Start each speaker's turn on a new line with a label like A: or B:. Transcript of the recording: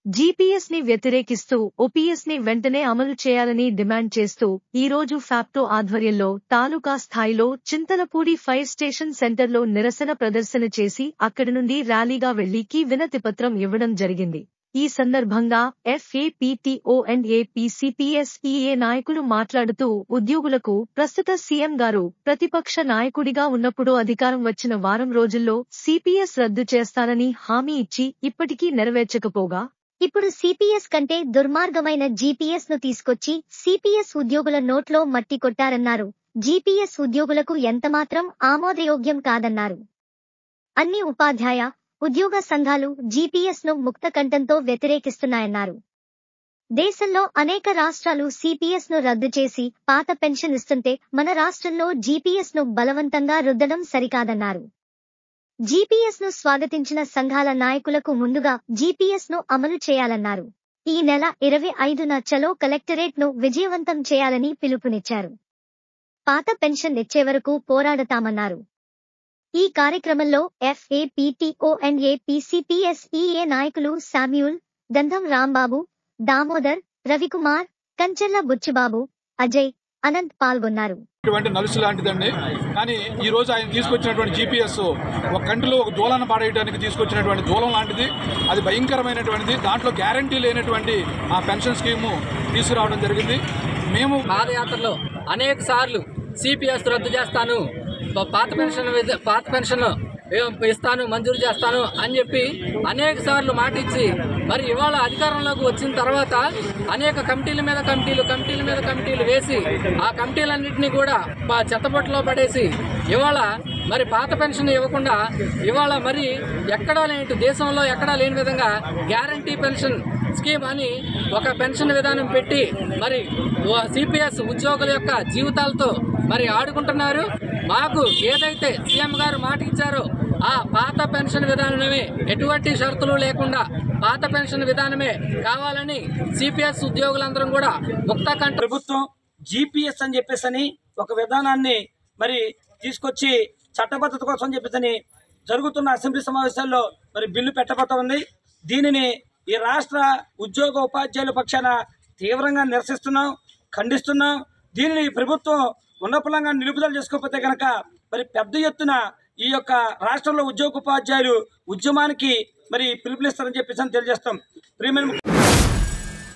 A: GPS ని వ్యతిరేకిస్తూ OPS ని వెంటనే అమలు చేయాలని డిమాండ్ చేస్తూ ఈ రోజు ఫ్యాప్టో ఆధ్వర్యంలో తాలూకా స్థాయిలో చింతలపూడి ఫైర్ స్టేషన్ సెంటర్లో నిరసన ప్రదర్శన చేసి అక్కడి నుండి ర్యాలీగా వెళ్లికి వినతిపత్రం ఇవ్వడం జరిగింది ఈ సందర్భంగా ఎఫ్ఏపీటీఓ అండ్ ఏపీసీపీఎస్ఈఏ నాయకులు మాట్లాడుతూ ఉద్యోగులకు ప్రస్తుత సీఎం గారు ప్రతిపక్ష నాయకుడిగా ఉన్నప్పుడు అధికారం వచ్చిన వారం రోజుల్లో సిపిఎస్ రద్దు చేస్తానని హామీ ఇచ్చి ఇప్పటికీ నెరవేర్చకపోగా
B: ఇప్పుడు సిపిఎస్ కంటే దుర్మార్గమైన జీపీఎస్ ను తీసుకొచ్చి సిపిఎస్ ఉద్యోగుల నోట్లో మట్టి కొట్టారన్నారు జీపీఎస్ ఉద్యోగులకు ఎంతమాత్రం ఆమోదయోగ్యం కాదన్నారు అన్ని ఉపాధ్యాయ ఉద్యోగ సంఘాలు జీపీఎస్ ను ముక్త కంఠంతో వ్యతిరేకిస్తున్నాయన్నారు దేశంలో అనేక రాష్ట్రాలు సిపిఎస్ ను రద్దు చేసి పాత పెన్షన్ ఇస్తుంటే మన రాష్ట్రంలో జీపీఎస్ ను బలవంతంగా రుద్దడం సరికాదన్నారు జీపీఎస్ ను స్వాగతించిన సంఘాల నాయకులకు ముందుగా జీపీఎస్ ను అమలు చేయాలన్నారు ఈ నెల ఇరవై ఐదున చలో కలెక్టరేట్ ను విజయవంతం చేయాలని పిలుపునిచ్చారు పాత పెన్షన్ ఇచ్చే వరకు పోరాడతామన్నారు ఈ కార్యక్రమంలో ఎఫ్ఏపీటీఓ అండ్ ఏపీసీపీఎస్ఈఏ నాయకులు శామ్యూల్ గంధం రాంబాబు దామోదర్ రవికుమార్ కంచెల్ల బుచ్చిబాబు అజయ్ అనంత్ పాల్గొన్నారు
C: ఇటువంటి నలుసు లాంటిదండి కానీ ఈ రోజు ఆయన తీసుకొచ్చినటువంటి జీపీఎస్ ఒక కంటిలో ఒక దూలాన్ని పాడేయడానికి తీసుకొచ్చినటువంటి దూలం లాంటిది అది భయంకరమైనటువంటిది దాంట్లో గ్యారంటీ లేనటువంటి ఆ పెన్షన్ స్కీము తీసుకురావడం జరిగింది మేము
D: పాదయాత్రలో అనేక సార్లు సిపిఎస్ రద్దు చేస్తాను ప- పాత పెన్షన్ విధ- పాత పెన్షన్ ఏ- ఇస్తాను మంజూరు చేస్తాను అని చెప్పి అనేక సార్లు మాట ఇచ్చి మరి ఇవాళ అధికారంలోకి వచ్చిన తర్వాత అనేక కమిటీల మీద కమిటీలు కమిటీల మీద కమిటీలు వేసి ఆ కమిటీలన్నింటినీ కూడా ప- చెత్తబొట్టులో పడేసి ఇవాళ మరి పాత పెన్షన్ ఇవ్వకుండా ఇవాళ మరి ఎక్కడా లేని దేశంలో ఎక్కడా లేని విధంగా గ్యారంటీ పెన్షన్ స్కీమ్ అని ఒక పెన్షన్ విధానం పెట్టి మరి సిపిఎస్ ఉద్యోగుల యొక్క జీవితాలతో మరి ఆడుకుంటున్నారు మాకు ఏదైతే సీఎం గారు మాట ఇచ్చారో ఆ పాత పెన్షన్ విధానమే ఎటువంటి షరతులు లేకుండా పాత పెన్షన్ విధానమే కావాలని సిపిఎస్ ఉద్యోగులందరం కూడా ముక్త కంట
E: ప్రభుత్వం జీపీఎస్ అని చెప్పేసి అని ఒక విధానాన్ని మరి తీసుకొచ్చి చట్టబద్ధత కోసం చెప్పేసి జరుగుతున్న అసెంబ్లీ సమావేశాల్లో మరి బిల్లు పెట్టబోతా ఉంది దీనిని ఈ రాష్ట్ర ఉద్యోగ ఉపాధ్యాయుల పక్షాన తీవ్రంగా నిరసిస్తున్నాం ఖండిస్తున్నాం దీనిని ప్రభుత్వం ఉన్నపలంగా నిలుపుదల చేసుకోకపోతే కనుక మరి పెద్ద ఎత్తున ఈ యొక్క రాష్ట్రంలో ఉద్యోగ ఉపాధ్యాయులు ఉద్యమానికి మరి పిలుపునిస్తారని చెప్పేసి అని తెలియజేస్తాం ప్రియమైన